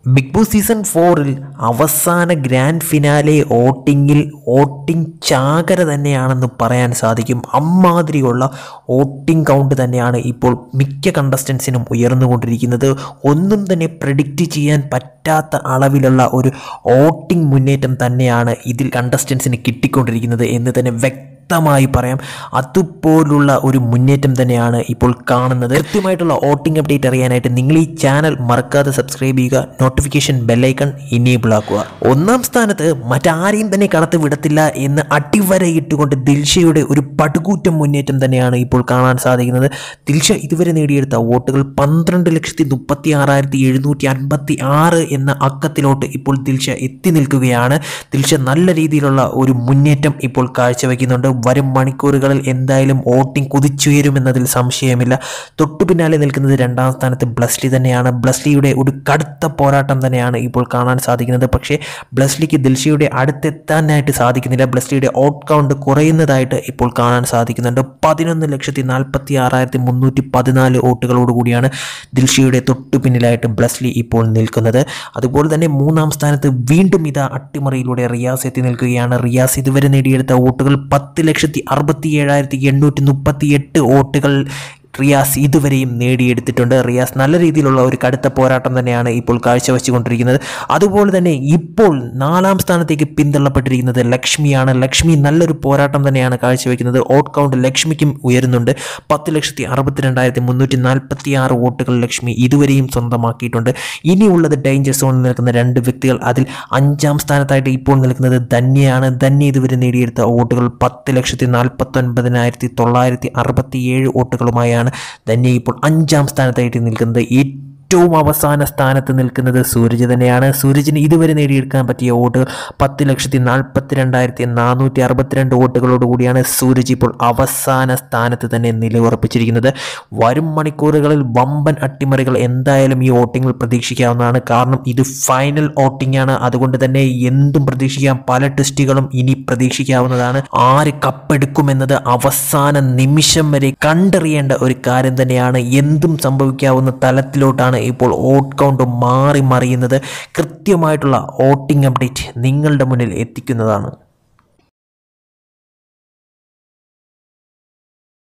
big boss season ഫോറിൽ അവസാന grand finale വോട്ടിങ്ങിൽ voting ചാകര തന്നെയാണെന്ന് പറയാൻ സാധിക്കും അമ്മാതിരിയുള്ള വോട്ടിംഗ് കൗണ്ട് തന്നെയാണ് ഇപ്പോൾ മിക്ക കണ്ടസ്റ്റൻസിനും ഉയർന്നുകൊണ്ടിരിക്കുന്നത് ഒന്നും തന്നെ പ്രെഡിക്റ്റ് ചെയ്യാൻ പറ്റാത്ത അളവിലുള്ള ഒരു വോട്ടിംഗ് മുന്നേറ്റം തന്നെയാണ് ഇതിൽ കണ്ടസ്റ്റൻസിന് കിട്ടിക്കൊണ്ടിരിക്കുന്നത് എന്ന് തന്നെ വ്യക്തമായി പറയാം അതുപോലുള്ള ഒരു മുന്നേറ്റം തന്നെയാണ് ഇപ്പോൾ കാണുന്നത് കൃത്യമായിട്ടുള്ള വോട്ടിംഗ് അപ്ഡേറ്റ് അറിയാനായിട്ട് നിങ്ങൾ ഈ ചാനൽ മറക്കാതെ സബ്സ്ക്രൈബ് ചെയ്യുക നോട്ടിഫിക്കേഷൻ ബെല്ലൈക്കൺ ഇനേബിൾ ആക്കുക ഒന്നാം സ്ഥാനത്ത് മറ്റാരെയും തന്നെ കടത്തി വിടത്തില്ല എന്ന് അടിവരയിട്ടുകൊണ്ട് ദിൽഷയുടെ ഒരു പടുകൂറ്റം മുന്നേറ്റം തന്നെയാണ് ഇപ്പോൾ കാണാൻ സാധിക്കുന്നത് ദിൽഷ ഇതുവരെ നേടിയെടുത്ത വോട്ടുകൾ പന്ത്രണ്ട് ലക്ഷത്തി മുപ്പത്തി ആറായിരത്തി എഴുന്നൂറ്റി അൻപത്തി ആറ് എന്ന അക്കത്തിലോട്ട് ഇപ്പോൾ ദിൽഷ എത്തി നിൽക്കുകയാണ് ദിൽഷ നല്ല രീതിയിലുള്ള ഒരു മുന്നേറ്റം ഇപ്പോൾ കാഴ്ചവെക്കുന്നുണ്ട് വരും മണിക്കൂറുകളിൽ എന്തായാലും വോട്ടിംഗ് കുതിച്ചുയരുമെന്നതിൽ സംശയമില്ല തൊട്ടു പിന്നാലെ നിൽക്കുന്നത് രണ്ടാം സ്ഥാനത്ത് ബ്ലസ്ലി തന്നെയാണ് ബ്ലസ്ലിയുടെ ഒരു കടുത്ത പോരാട്ടം തന്നെയാണ് ഇപ്പോൾ കാണാൻ സാധിക്കുന്നത് പക്ഷേ ബ്ലസ്ലിക്ക് ദിൽഷയുടെ അടുത്തെത്താനായിട്ട് സാധിക്കുന്നില്ല ബ്ലസ്ലിയുടെ ഔട്ട് കൗണ്ട് കുറയുന്നതായിട്ട് ഇപ്പോൾ കാണാൻ സാധിക്കുന്നുണ്ട് പതിനൊന്ന് ലക്ഷത്തി നാൽപ്പത്തി ആറായിരത്തി മുന്നൂറ്റി പതിനാല് വോട്ടുകളോട് കൂടിയാണ് ദിൽഷയുടെ തൊട്ടു പിന്നിലായിട്ട് ബ്ലസ്ലി ഇപ്പോൾ നിൽക്കുന്നത് അതുപോലെ തന്നെ മൂന്നാം സ്ഥാനത്ത് വീണ്ടും ഇതാ അട്ടിമറിയിലൂടെ റിയാസ് എത്തി നിൽക്കുകയാണ് റിയാസ് ഇതുവരെ നേടിയെടുത്ത വോട്ടുകൾ പത്ത് ലക്ഷത്തി അറുപത്തി ഏഴായിരത്തി എണ്ണൂറ്റി മുപ്പത്തി എട്ട് വോട്ടുകൾ റിയാസ് ഇതുവരെയും നേടിയെടുത്തിട്ടുണ്ട് റിയാസ് നല്ല രീതിയിലുള്ള ഒരു കടുത്ത പോരാട്ടം തന്നെയാണ് ഇപ്പോൾ കാഴ്ചവെച്ചുകൊണ്ടിരിക്കുന്നത് അതുപോലെ തന്നെ ഇപ്പോൾ നാലാം സ്ഥാനത്തേക്ക് പിന്തള്ളപ്പെട്ടിരിക്കുന്നത് ലക്ഷ്മിയാണ് ലക്ഷ്മി നല്ലൊരു പോരാട്ടം തന്നെയാണ് കാഴ്ചവെക്കുന്നത് വോട്ട് കൗണ്ട് ലക്ഷ്മിക്കും ഉയരുന്നുണ്ട് പത്ത് ലക്ഷത്തി അറുപത്തിരണ്ടായിരത്തി മുന്നൂറ്റി നാൽപ്പത്തി ആറ് വോട്ടുകൾ ലക്ഷ്മി ഇതുവരെയും സ്വന്തമാക്കിയിട്ടുണ്ട് ഇനിയുള്ളത് ഡേഞ്ചർ സോണിൽ നിൽക്കുന്ന രണ്ട് വ്യക്തികൾ അതിൽ അഞ്ചാം സ്ഥാനത്തായിട്ട് ഇപ്പോൾ നിൽക്കുന്നത് ധന്യയാണ് ധന്യ ഇതുവരെ നേടിയെടുത്ത വോട്ടുകൾ പത്ത് ലക്ഷത്തി നാൽപ്പത്തൊൻപതിനായിരത്തി തൊള്ളായിരത്തി അറുപത്തി ഏഴ് വോട്ടുകളുമായാണ് ധന്യ ഇപ്പോൾ അഞ്ചാം സ്ഥാനത്തായിട്ട് നിൽക്കുന്നത് ഏറ്റവും അവസാന സ്ഥാനത്ത് നിൽക്കുന്നത് സൂരജ് തന്നെയാണ് സൂരജിന് ഇതുവരെ നേടിയെടുക്കാൻ പറ്റിയ വോട്ടുകൾ പത്ത് ലക്ഷത്തി നാൽപ്പത്തി രണ്ടായിരത്തി നാനൂറ്റി അറുപത്തിരണ്ട് വോട്ടുകളോട് കൂടിയാണ് സൂരജ് ഇപ്പോൾ അവസാന സ്ഥാനത്ത് തന്നെ നിലയുറപ്പിച്ചിരിക്കുന്നത് വരും മണിക്കൂറുകളിൽ വമ്പൻ അട്ടിമറികൾ എന്തായാലും ഈ വോട്ടിങ്ങിൽ പ്രതീക്ഷിക്കാവുന്നതാണ് കാരണം ഇത് ഫൈനൽ വോട്ടിംഗ് ആണ് അതുകൊണ്ട് തന്നെ എന്തും പ്രതീക്ഷിക്കാം പല ടെസ്റ്റുകളും ഇനി പ്രതീക്ഷിക്കാവുന്നതാണ് ആര് കപ്പെടുക്കുമെന്നത് അവസാന നിമിഷം വരെ കണ്ടറിയേണ്ട ഒരു കാര്യം തന്നെയാണ് എന്തും സംഭവിക്കാവുന്ന തലത്തിലോട്ടാണ് ഇപ്പോൾ വോട്ട് കൗണ്ട് മാറി മറിയുന്നത് കൃത്യമായിട്ടുള്ള വോട്ടിംഗ് അപ്ഡേറ്റ് നിങ്ങളുടെ മുന്നിൽ എത്തിക്കുന്നതാണ്